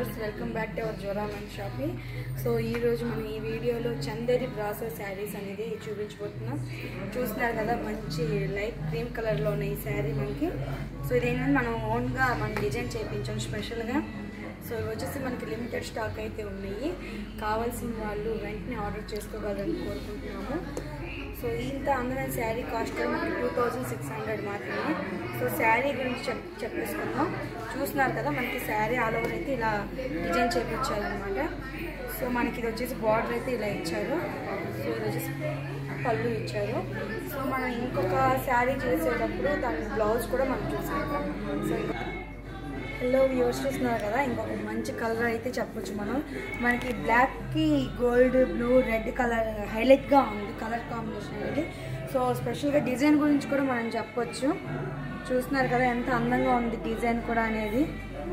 viewers welcome back to our జోరామన్ shopping so ఈ రోజు మనం ఈ వీడియోలో చందేరి బ్రాసో శారీస్ అనేది చూపించబోతున్నాం చూస్తున్నారు కదా మంచి లైట్ క్రీమ్ కలర్లో ఉన్న ఈ శారీ మనకి సో ఇదేంటంటే మనం ఓన్గా మనం డిజైన్ చేయించాం స్పెషల్గా సో ఇవి వచ్చేసి మనకి లిమిటెడ్ స్టాక్ అయితే ఉన్నాయి కావాల్సిన వాళ్ళు వెంటనే ఆర్డర్ చేసుకోగలరని కోరుకుంటున్నాము సో ఇంత అందమైన శారీ కాస్ట్ కూడా మనకి టూ థౌజండ్ సిక్స్ హండ్రెడ్ మాత్రమే సో శారీ గురించి చెప్ చెప్పేసుకుందాం చూస్తున్నారు కదా మనకి శారీ ఆల్ ఓవర్ అయితే ఇలా డిజైన్ చేయించారు అనమాట సో మనకి ఇది వచ్చేసి బార్డర్ అయితే ఇలా ఇచ్చారు సో ఇది వచ్చేసి పళ్ళు ఇచ్చారు సో మనం ఇంకొక శారీ చేసేటప్పుడు దాని బ్లౌజ్ కూడా మనం చూసాం సో హలో వ్యూవర్స్ చూస్తున్నారు కదా ఇంకొక మంచి కలర్ అయితే చెప్పొచ్చు మనం మనకి బ్లాక్కి గోల్డ్ బ్లూ రెడ్ కలర్ హైలైట్గా ఉంది కలర్ కాంబినేషన్ అనేది సో స్పెషల్గా డిజైన్ గురించి కూడా మనం చెప్పొచ్చు చూస్తున్నారు కదా ఎంత అందంగా ఉంది డిజైన్ కూడా అనేది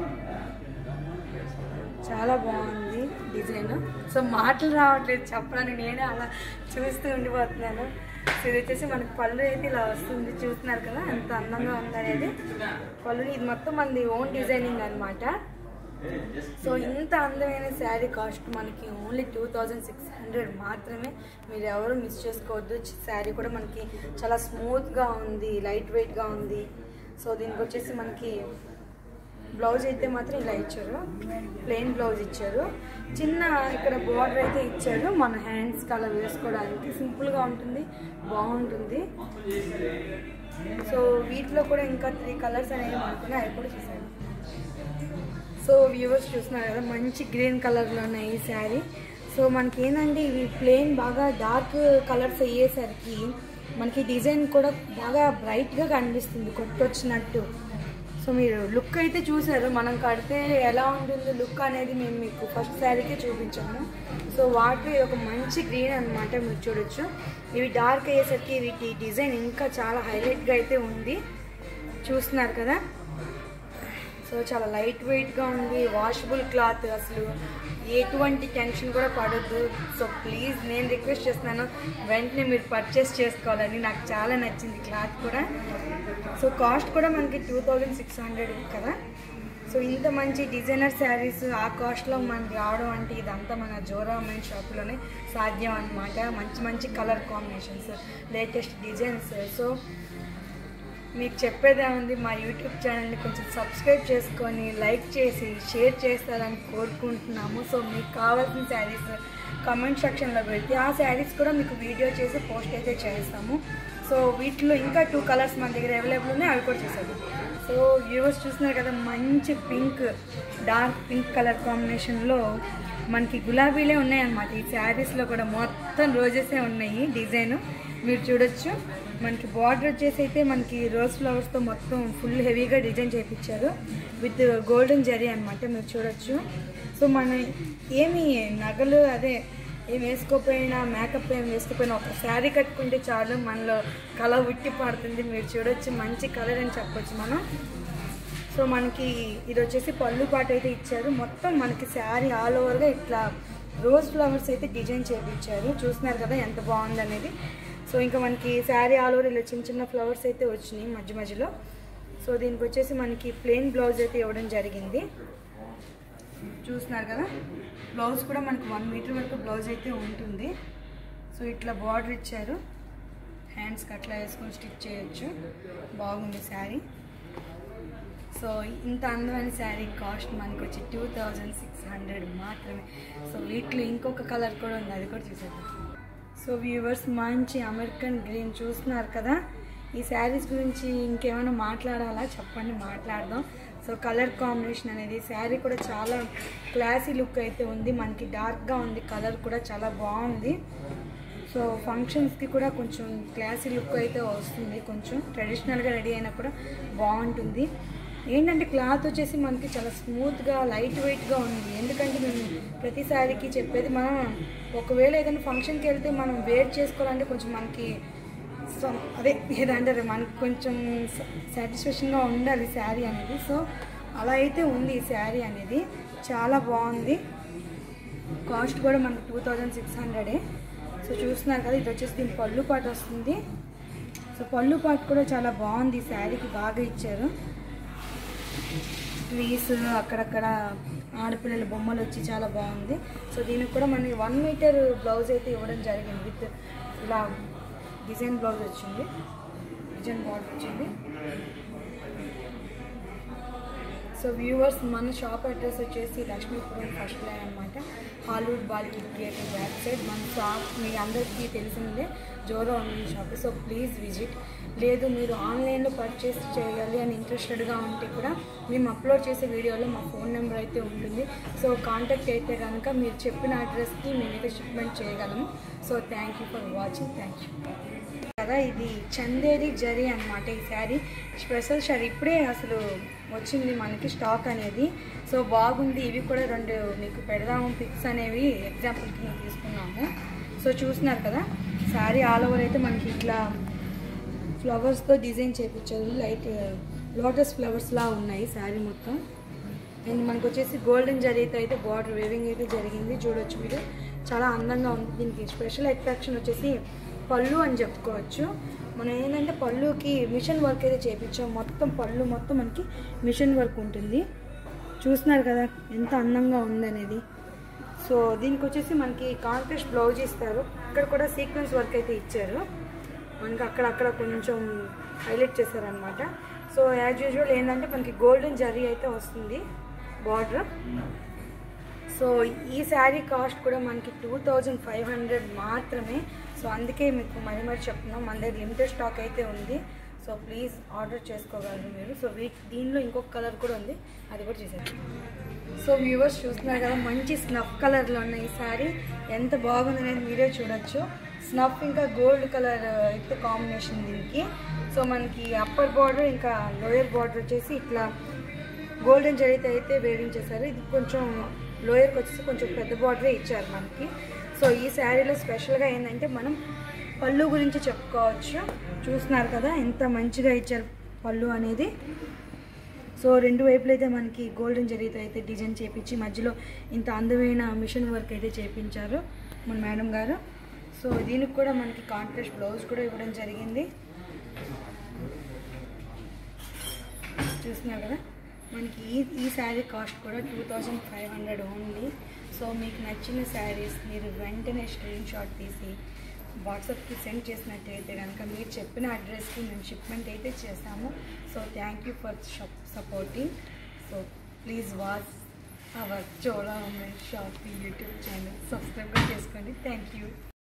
చాలా బాగుంది డిజైన్ సో మాటలు రావట్లేదు చెప్పడానికి నేనే అలా చూస్తూ ఉండిపోతున్నాను సో ఇది వచ్చేసి మనకి పళ్ళు అయితే ఇలా వస్తుంది చూస్తున్నారు కదా ఎంత అందంగా ఉంది అనేది పళ్ళు ఇది మొత్తం మనది ఓన్ డిజైనింగ్ అనమాట సో ఇంత అందమైన శారీ కాస్ట్ మనకి only two thousand six hundred మాత్రమే మీరు ఎవరు మిస్ చేసుకోవద్దు శారీ కూడా మనకి చాలా స్మూత్గా ఉంది లైట్ వెయిట్గా ఉంది సో దీనికి వచ్చేసి మనకి బ్లౌజ్ అయితే మాత్రం ఇలా ఇచ్చారు ప్లెయిన్ బ్లౌజ్ ఇచ్చారు చిన్న ఇక్కడ బార్డర్ అయితే ఇచ్చారు మన హ్యాండ్స్ అలా వేసుకోవడానికి సింపుల్గా ఉంటుంది బాగుంటుంది సో వీటిలో కూడా ఇంకా త్రీ కలర్స్ అనేవి మనకున్నాయి అవి కూడా చూసాను సో వ్యూవర్స్ చూస్తున్నారు కదా మంచి గ్రీన్ కలర్లో ఉన్నాయి ఈ శారీ సో మనకి ఏంటంటే ఇవి ప్లెయిన్ బాగా డార్క్ కలర్స్ అయ్యేసరికి మనకి డిజైన్ కూడా బాగా బ్రైట్గా కనిపిస్తుంది కొట్టొచ్చినట్టు సో మీరు లుక్ అయితే చూసారు మనం కడితే ఎలా ఉంటుంది లుక్ అనేది మేము మీకు ఫస్ట్ శారీకే చూపించాము సో వాటి ఒక మంచి గ్రీన్ అనమాట మీరు చూడొచ్చు ఇవి డార్క్ అయ్యేసరికి వీటి డిజైన్ ఇంకా చాలా హైలైట్గా అయితే ఉంది చూస్తున్నారు కదా సో చాలా లైట్ వెయిట్గా ఉంది వాషబుల్ క్లాత్ అసలు ఎటువంటి టెన్షన్ కూడా పడద్దు సో ప్లీజ్ నేను రిక్వెస్ట్ చేస్తున్నాను వెంటనే మీరు పర్చేస్ చేసుకోవాలని నాకు చాలా నచ్చింది క్లాత్ కూడా సో కాస్ట్ కూడా మనకి టూ థౌజండ్ సిక్స్ హండ్రెడ్ కదా సో ఇంత మంచి డిజైనర్ శారీస్ ఆ కాస్ట్లో మనకి రావడం అంటే ఇదంతా మన జోరామెన్ షాప్లోనే సాధ్యం అనమాట మంచి మంచి colour combinations latest designs so మీకు చెప్పేదే ఉంది మా యూట్యూబ్ ఛానల్ని కొంచెం సబ్స్క్రైబ్ చేసుకొని లైక్ చేసి షేర్ చేస్తారని కోరుకుంటున్నాము సో మీకు కావాల్సిన శారీస్ కమెంట్ సెక్షన్లో పెడితే ఆ శారీస్ కూడా మీకు వీడియో చేసి పోస్ట్ అయితే చేస్తాము సో వీటిలో ఇంకా టూ కలర్స్ మన దగ్గర అవైలబుల్ ఉన్నాయి అవి కూడా చూసాము సో వ్యూవర్స్ చూస్తున్నారు కదా మంచి పింక్ డార్క్ పింక్ కలర్ కాంబినేషన్లో మనకి గులాబీలే ఉన్నాయన్నమాట ఈ శారీస్లో కూడా మొత్తం రోజెసే ఉన్నాయి డిజైన్ మీరు చూడొచ్చు మనకి బార్డర్ వచ్చేసి అయితే మనకి రోజ్ ఫ్లవర్స్తో మొత్తం ఫుల్ హెవీగా డిజైన్ చేయించారు విత్ గోల్డెన్ జరీ అనమాట మీరు చూడొచ్చు సో మన ఏమి నగలు అదే ఏం వేసుకోపోయినా మేకప్ ఏం వేసుకోపోయినా ఒక శారీ కట్టుకుంటే చాలు మనలో కళ ఉట్టి పడుతుంది మీరు చూడొచ్చు మంచి కలర్ అని చెప్పొచ్చు మనం సో మనకి ఇది వచ్చేసి పళ్ళు పాట అయితే ఇచ్చారు మొత్తం మనకి శారీ ఆల్ ఓవర్గా ఇట్లా రోజ్ ఫ్లవర్స్ అయితే డిజైన్ చేయించారు చూస్తున్నారు కదా ఎంత బాగుంది అనేది సో ఇంకా మనకి శారీ ఆల్ ఓవర్ ఇలా చిన్న చిన్న ఫ్లవర్స్ అయితే వచ్చినాయి మధ్య మధ్యలో సో దీనికి వచ్చేసి మనకి ప్లెయిన్ బ్లౌజ్ అయితే ఇవ్వడం జరిగింది చూస్తున్నారు కదా బ్లౌజ్ కూడా మనకి వన్ మీటర్ వరకు బ్లౌజ్ అయితే ఉంటుంది సో ఇట్లా బార్డర్ ఇచ్చారు హ్యాండ్స్కి అట్లా వేసుకొని స్టిచ్ చేయొచ్చు బాగుంది శారీ సో ఇంత అందమైన శారీ కాస్ట్ మనకి వచ్చి టూ థౌజండ్ సిక్స్ హండ్రెడ్ మాత్రమే సో వీటిలో ఇంకొక కలర్ కూడా ఉంది అది కూడా చూసేద్దాం సో వ్యూవర్స్ మంచి అమెరికన్ గ్రీన్ చూస్తున్నారు కదా ఈ శారీస్ గురించి ఇంకేమైనా మాట్లాడాలా చెప్పండి మాట్లాడదాం సో కలర్ కాంబినేషన్ అనేది శారీ కూడా చాలా క్లాసీ లుక్ అయితే ఉంది మనకి డార్క్గా ఉంది కలర్ కూడా చాలా బాగుంది సో ఫంక్షన్స్కి కూడా కొంచెం క్లాసీ లుక్ అయితే వస్తుంది కొంచెం ట్రెడిషనల్గా రెడీ అయినా కూడా బాగుంటుంది ఏంటంటే క్లాత్ వచ్చేసి మనకి చాలా స్మూత్గా లైట్ వెయిట్గా ఉంది ఎందుకంటే మేము ప్రతి శారీకి చెప్పేది మనం ఒకవేళ ఏదైనా ఫంక్షన్కి వెళ్తే మనం వేర్ చేసుకోవాలంటే కొంచెం మనకి సో అదే ఏదంటారు మనకి కొంచెం సాటిస్ఫాక్షన్గా ఉండాలి శారీ అనేది సో అలా అయితే ఉంది ఈ శారీ అనేది చాలా బాగుంది కాస్ట్ కూడా మనకి టూ థౌజండ్ సిక్స్ హండ్రెడే సో చూస్తున్నారు కదా ఇది వచ్చేసి దీని పళ్ళు పాటు వస్తుంది సో పళ్ళు పాటు కూడా చాలా బాగుంది ఈ శారీకి బాగా ఇచ్చారు ట్రీస్ అక్కడక్కడ ఆడపిల్లల బొమ్మలు వచ్చి చాలా బాగుంది సో దీనికి కూడా మనకి వన్ మీటర్ బ్లౌజ్ అయితే ఇవ్వడం జరిగింది విత్ ఇలా డిజైన్ బ్లౌజ్ వచ్చింది డిజైన్ బార్డర్ వచ్చింది సో వ్యూవర్స్ మన షాప్ అడ్రస్ వచ్చేసి లక్ష్మీపురం ఫస్ట్ లైన్ అనమాట Hollywood Bollywood theatre back side మన షాప్ మీ అందరికీ తెలిసిందే జోరో online shop so please visit లేదు మీరు ఆన్లైన్లో పర్చేస్ చేయాలి అని ఇంట్రెస్టెడ్గా ఉంటే కూడా మేము అప్లోడ్ చేసే వీడియోలో మా ఫోన్ నెంబర్ అయితే ఉంటుంది సో కాంటాక్ట్ అయితే కనుక మీరు చెప్పిన అడ్రస్కి మేమైతే షిప్మెంట్ చేయగలము so thank you for watching thank you కదా ఇది చందేరి జరీ అన్నమాట ఈ శారీ స్పెషల్ శారీ ఇప్పుడే అసలు వచ్చింది మనకి స్టాక్ అనేది సో బాగుంది ఇవి కూడా రెండు మీకు పెడదాము పిక్స్ అనేవి ఎగ్జాంపుల్ కింద తీసుకున్నాము సో చూస్తున్నారు కదా శారీ ఆల్ ఓవర్ అయితే మనకి ఇట్లా ఫ్లవర్స్తో డిజైన్ చేయించారు లైట్ లోటస్ ఫ్లవర్స్లా ఉన్నాయి శారీ మొత్తం అండ్ మనకు వచ్చేసి గోల్డెన్ జరీతో అయితే బార్డర్ వేవింగ్ అయితే జరిగింది చూడొచ్చు మీరు చాలా అందంగా ఉంది దీనికి స్పెషల్ అట్రాక్షన్ వచ్చేసి పళ్ళు అని చెప్పుకోవచ్చు మనం ఏంటంటే పళ్ళుకి మిషన్ వర్క్ అయితే చేయించాం మొత్తం పళ్ళు మొత్తం మనకి మిషన్ వర్క్ ఉంటుంది చూస్తున్నారు కదా ఎంత అందంగా ఉందనేది సో దీనికి వచ్చేసి మనకి కాంట్రాస్ట్ బ్లౌజ్ ఇస్తారు ఇక్కడ కూడా సీక్వెన్స్ వర్క్ అయితే ఇచ్చారు మనకి అక్కడక్కడ కొంచెం హైలైట్ చేశారనమాట సో యాజ్ యూజువల్ ఏంటంటే మనకి గోల్డెన్ జరీ అయితే వస్తుంది బార్డర్ సో ఈ శారీ కాస్ట్ కూడా మనకి టూ థౌజండ్ ఫైవ్ హండ్రెడ్ మాత్రమే సో అందుకే మీకు మరి మరి చెప్తున్నాం మన దగ్గర లిమిటెడ్ స్టాక్ అయితే ఉంది సో ప్లీజ్ ఆర్డర్ చేసుకోగలరు మీరు సో వీ దీనిలో ఇంకొక కలర్ కూడా ఉంది అది కూడా చేసేది సో వ్యూవర్స్ చూస్తున్నారు కదా మంచి స్నఫ్ కలర్లో ఉన్న ఈ శారీ ఎంత బాగుంది అనేది మీరే చూడొచ్చు స్నఫ్ ఇంకా గోల్డ్ కలర్ అయితే కాంబినేషన్ దీనికి సో మనకి అప్పర్ బార్డర్ ఇంకా లోయర్ బార్డర్ వచ్చేసి ఇట్లా గోల్డెన్ జరీతో అయితే వేవింగ్ చేశారు ఇది కొంచెం లోయర్కి వచ్చేసి కొంచెం పెద్ద బార్డరే ఇచ్చారు మనకి సో ఈ శారీలో స్పెషల్గా ఏంటంటే మనం పళ్ళు గురించి చెప్పుకోవచ్చు చూస్తున్నారు కదా ఎంత మంచిగా ఇచ్చారు పళ్ళు అనేది సో రెండు వైపులు అయితే మనకి గోల్డెన్ జరీతో అయితే డిజైన్ చేపించి మధ్యలో ఇంత అందమైన మిషన్ వర్క్ అయితే చేపించారు మన మేడం గారు సో దీనికి కూడా మనకి కాంట్రాస్ట్ బ్లౌజ్ కూడా ఇవ్వడం జరిగింది చూస్తున్నారు కదా మనకి ఈ ఈ శారీ కాస్ట్ కూడా two thousand five hundred only so మీకు నచ్చిన శారీస్ మీరు వెంటనే స్క్రీన్ షాట్ తీసి వాట్సాప్కి సెండ్ చేసినట్టయితే కనుక మీరు చెప్పిన అడ్రస్కి మేము షిప్మెంట్ అయితే చేస్తాము so thank you for supporting so please watch our Chola online shopping YouTube channel subscribe చేసుకోండి థ్యాంక్ యూ